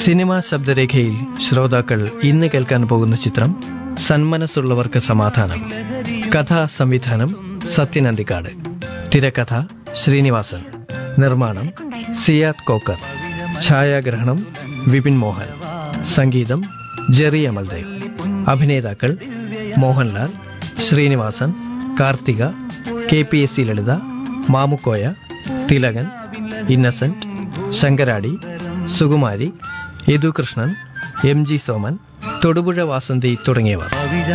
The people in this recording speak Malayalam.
സിനിമാ ശബ്ദരേഖയിൽ ശ്രോതാക്കൾ ഇന്ന് കേൾക്കാൻ പോകുന്ന ചിത്രം സന്മനസ്സുള്ളവർക്ക് സമാധാനം കഥാ സംവിധാനം സത്യനന്ദിക്കാട് തിരക്കഥ ശ്രീനിവാസൻ നിർമ്മാണം സിയാദ് കോക്കർ ഛായാഗ്രഹണം വിപിൻ മോഹൻ സംഗീതം ജെറി അമൽദേവ് അഭിനേതാക്കൾ Mohanlal Sreenivasan Karthika K P S C Lalitha Mamukkoya Thilakan Innocent Sankaradi Sukumari Yadukrishnan M G Soman Thodupuzha Vasanthi തുടങ്ങിയവർ